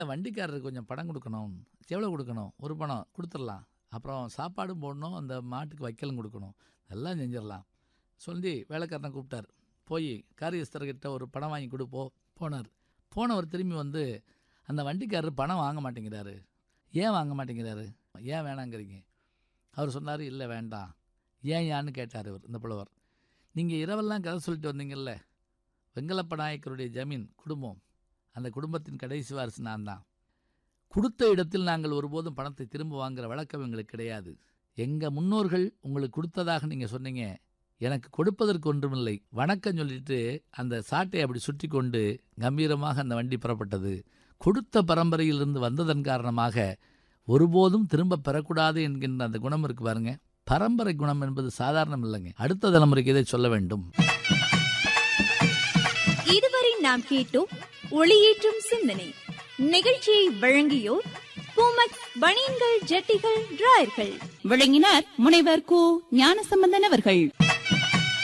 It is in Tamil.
வண்டிக்காரருக்கு கொஞ்சம் பணம் கொடுக்கணும் எவ்வளோ கொடுக்கணும் ஒரு பணம் கொடுத்துடலாம் அப்புறம் சாப்பாடும் போடணும் அந்த மாட்டுக்கு வைக்கலும் கொடுக்கணும் எல்லாம் செஞ்சிடலாம் சொல்லி வேலைக்காரனை கூப்பிட்டார் போய் காரியஸ்தர்கிட்ட ஒரு பணம் வாங்கி கொடுப்போ போனார் போனவர் திரும்பி வந்து அந்த வண்டிக்காரர் பணம் வாங்க மாட்டேங்கிறாரு ஏன் வாங்க மாட்டேங்கிறாரு ஏன் வேணாங்கிறீங்க அவர் சொன்னார் இல்லை வேண்டாம் ஏன் யான்னு கேட்டார் இவர் இந்த புலவர் நீங்கள் இரவெல்லாம் கதை சொல்லிட்டு வந்தீங்கல்ல வெங்கலப்ப நாயக்கருடைய ஜமீன் குடும்பம் அந்த குடும்பத்தின் கடைசி வாரிசு நான் தான் கொடுத்த இடத்தில் நாங்கள் ஒருபோதும் பணத்தை திரும்ப வாங்குற வழக்கம் எங்களுக்கு கிடையாது எங்கள் முன்னோர்கள் உங்களுக்கு கொடுத்ததாக நீங்கள் சொன்னீங்க எனக்கு கொடுப்பதற்கு ஒன்றுமில்லை வணக்கம் சொல்லிட்டு அந்த சாட்டை அப்படி சுற்றி கொண்டு கம்பீரமாக அந்த வண்டி புறப்பட்டது கொடுத்த பரம்பரையிலிருந்து வந்ததன் காரணமாக ஒருபோதும் திரும்ப பெறக்கூடாது என்கின்ற அந்த குணம் இருக்கு பாருங்க பரம்பரை குணம் என்பது சாதாரணம் இல்லைங்க அடுத்த தலைமுறைக்கு இதை சொல்ல வேண்டும் இதுவரை நாம் கேட்டோம் ஒளியேற்றும் சிந்தனை நிகழ்ச்சியை வழங்கியோர் பூமக் பனியன்கள் ஜட்டிகள் டிராயர்கள் விளங்கினார் முனைவர் கு ஞானசம்பந்தன் அவர்கள்